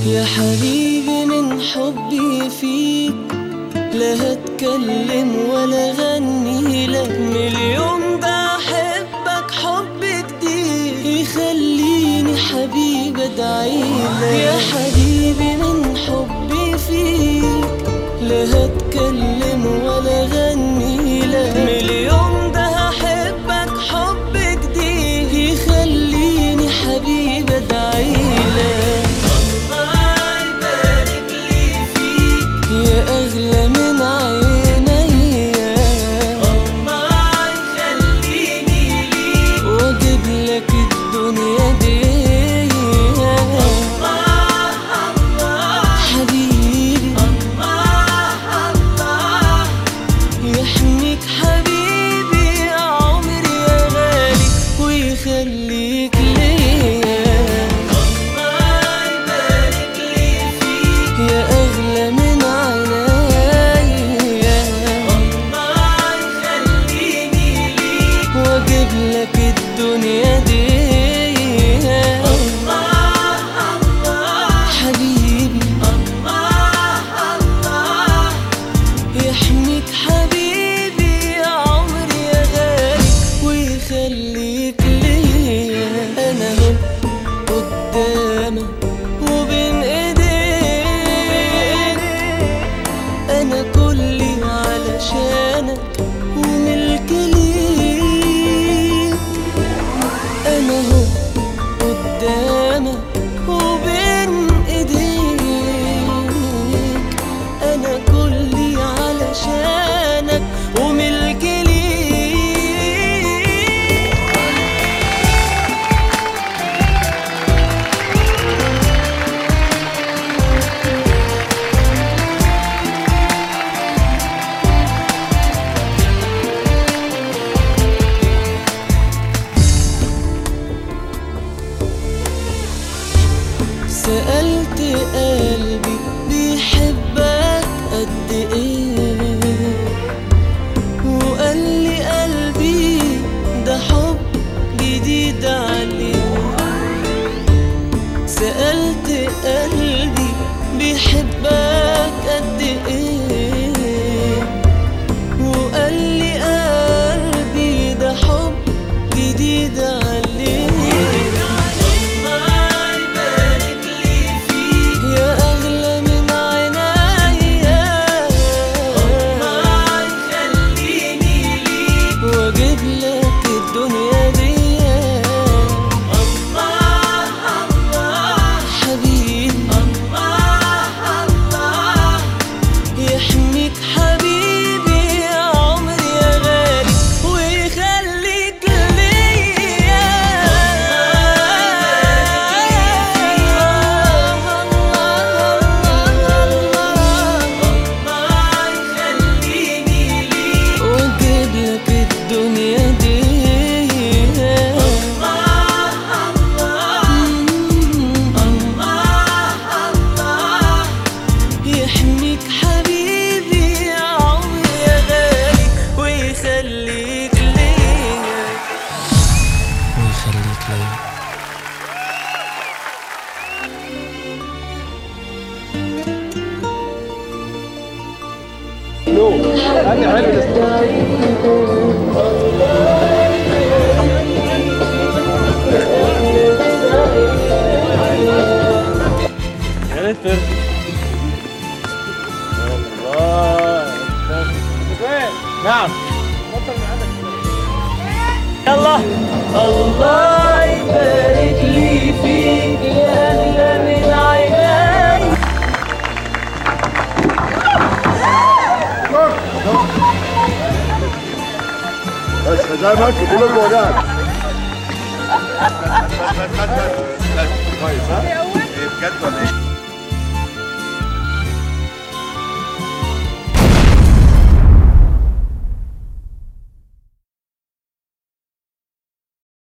يا حبيبي من حبي فيك لا هتكلم ولا غني لك من اليوم ده احبك حب جديد يخليني حبيبي ادعيلك يا حبيبي من حبي فيك لا هتكلم ولا غني لك من اليوم ده هحبك حب جديد يخليني حبيبي ادعيلك الله يبارك لي فيك يا اغلى من عينيا الله يخليني ليك واجيب لك الدنيا دي حبيبي يحميك حبيبي يا عمري يا غالي ويخليك ليا الله يبارك لي فيك يا اغلى من عينيا الله يخليني ليك واجيب لك الدنيا دي حبيبي يحميك حبيبي يا عمري يا غالي ويخليك ليا انا اهو قدامك وبين ايديك انا كلي علشانك وملك ليك انا اهو قدامك وبين ايديك انا كلي علشانك وملك ليك سألت قلبي بيحبك قد ايه وقال لي قلبي ده حب جديد عليه سألت قلبي بيحبك قد ايه وقال لي قلبي ده حب جديد عليه الله يبارك لي فيك يا أغلى من عينيا الله يخليني ليك وأجيب لك الدنيا دي الله الله حبيبي الله الله يحميك حبيبي يا عمري يا غالي ويخليك ليا واجيب لك الدنيا دي يحميك حبيبي يا عمري يا غالي ويخليك ليا ويخليك ليا عرفت الله نعم يلا الله يبارك لي فيك يا أغلى من عيني بس حزامك كله جولات كويس ها؟ إيه بجد ولا